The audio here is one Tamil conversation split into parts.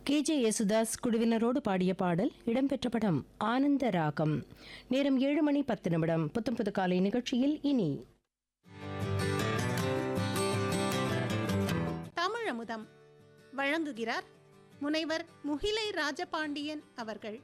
கே ஜே யேசுதாஸ் குழுவினரோடு பாடிய பாடல் இடம்பெற்ற படம் ஆனந்த ராகம் நேரம் ஏழு மணி பத்து நிமிடம் புத்தம் புது காலை நிகழ்ச்சியில் இனி தமிழமுதம் வழங்குகிறார் முனைவர் முகிலை ராஜபாண்டியன் அவர்கள்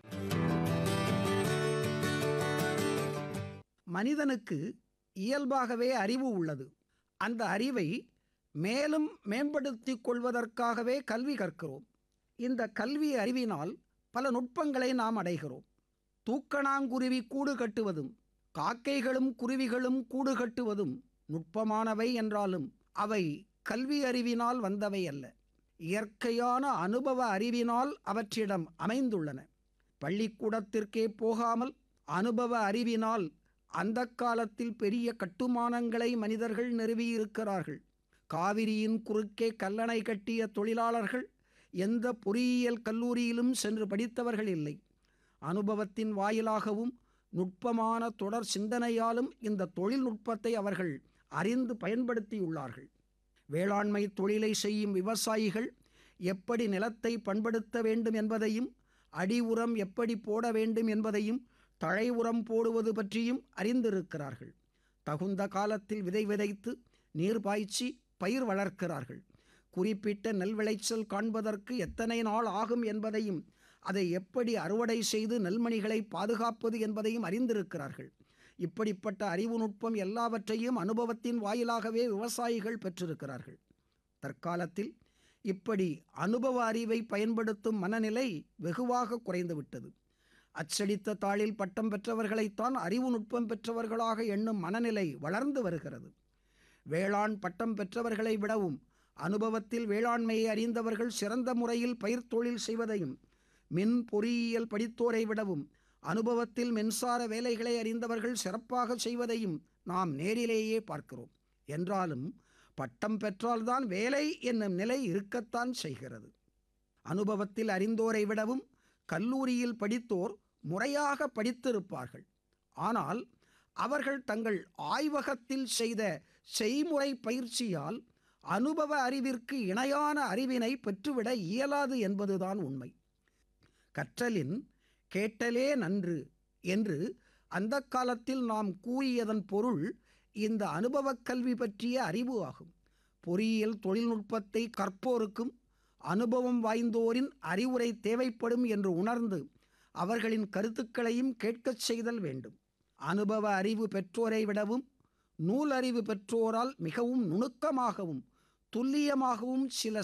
மனிதனுக்கு இயல்பாகவே அறிவு உள்ளது அந்த அறிவை மேலும் மேம்படுத்திக் கொள்வதற்காகவே கல்வி கற்கிறோம் இந்த கல்வி அறிவினால் பல நுட்பங்களை நாம் அடைகிறோம் தூக்கணாங்குருவி கூடு கட்டுவதும் காக்கைகளும் குருவிகளும் கூடு கட்டுவதும் நுட்பமானவை என்றாலும் அவை கல்வி அறிவினால் வந்தவை அல்ல இயற்கையான அனுபவ அறிவினால் அவற்றிடம் அமைந்துள்ளன பள்ளிக்கூடத்திற்கே போகாமல் அனுபவ அறிவினால் அந்த காலத்தில் பெரிய கட்டுமானங்களை மனிதர்கள் நிறுவியிருக்கிறார்கள் காவிரியின் குறுக்கே கல்லணை கட்டிய தொழிலாளர்கள் எந்த பொறியியல் கல்லூரியிலும் சென்று படித்தவர்கள் இல்லை அனுபவத்தின் வாயிலாகவும் நுட்பமான தொடர் சிந்தனையாலும் இந்த தொழில்நுட்பத்தை அவர்கள் அறிந்து பயன்படுத்தியுள்ளார்கள் வேளாண்மை தொழிலை செய்யும் விவசாயிகள் எப்படி நிலத்தை பண்படுத்த வேண்டும் என்பதையும் அடி உரம் எப்படி போட வேண்டும் என்பதையும் தழை உரம் போடுவது பற்றியும் அறிந்திருக்கிறார்கள் தகுந்த காலத்தில் விதை விதைத்து நீர் பாய்ச்சி பயிர் வளர்க்கிறார்கள் குறிப்பிட்ட நெல் விளைச்சல் காண்பதற்கு எத்தனை நாள் ஆகும் என்பதையும் அதை எப்படி அறுவடை செய்து நெல்மணிகளை பாதுகாப்பது என்பதையும் அறிந்திருக்கிறார்கள் இப்படிப்பட்ட அறிவு நுட்பம் எல்லாவற்றையும் அனுபவத்தின் வாயிலாகவே விவசாயிகள் பெற்றிருக்கிறார்கள் தற்காலத்தில் இப்படி அனுபவ அறிவை பயன்படுத்தும் மனநிலை வெகுவாக குறைந்துவிட்டது அச்சடித்த தாளில் பட்டம் பெற்றவர்களைத்தான் அறிவு நுட்பம் பெற்றவர்களாக எண்ணும் மனநிலை வளர்ந்து வருகிறது வேளாண் பட்டம் பெற்றவர்களை விடவும் அனுபவத்தில் வேளாண்மையை அறிந்தவர்கள் சிறந்த முறையில் பயிர் தொழில் செய்வதையும் மின் பொறியியல் படித்தோரை விடவும் அனுபவத்தில் மின்சார வேலைகளை அறிந்தவர்கள் சிறப்பாக செய்வதையும் நாம் நேரிலேயே பார்க்கிறோம் என்றாலும் பட்டம் பெற்றால்தான் வேலை என்னும் நிலை இருக்கத்தான் செய்கிறது அனுபவத்தில் அறிந்தோரை விடவும் கல்லூரியில் படித்தோர் முறையாக படித்திருப்பார்கள் ஆனால் அவர்கள் தங்கள் ஆய்வகத்தில் செய்த செய்முறை பயிற்சியால் அனுபவ அறிவிற்கு இணையான அறிவினை பெற்றுவிட இயலாது என்பதுதான் உண்மை கற்றலின் கேட்டலே நன்று என்று அந்த காலத்தில் நாம் கூறியதன் பொருள் இந்த அனுபவக் கல்வி பற்றிய அறிவு ஆகும் பொறியியல் தொழில்நுட்பத்தை கற்போருக்கும் அனுபவம் வாய்ந்தோரின் அறிவுரை தேவைப்படும் என்று உணர்ந்து அவர்களின் கருத்துக்களையும் கேட்கச் செய்தல் வேண்டும் அனுபவ அறிவு பெற்றோரை விடவும் நூலறிவு பெற்றோரால் மிகவும் நுணுக்கமாகவும் துல்லியமாகவும் சில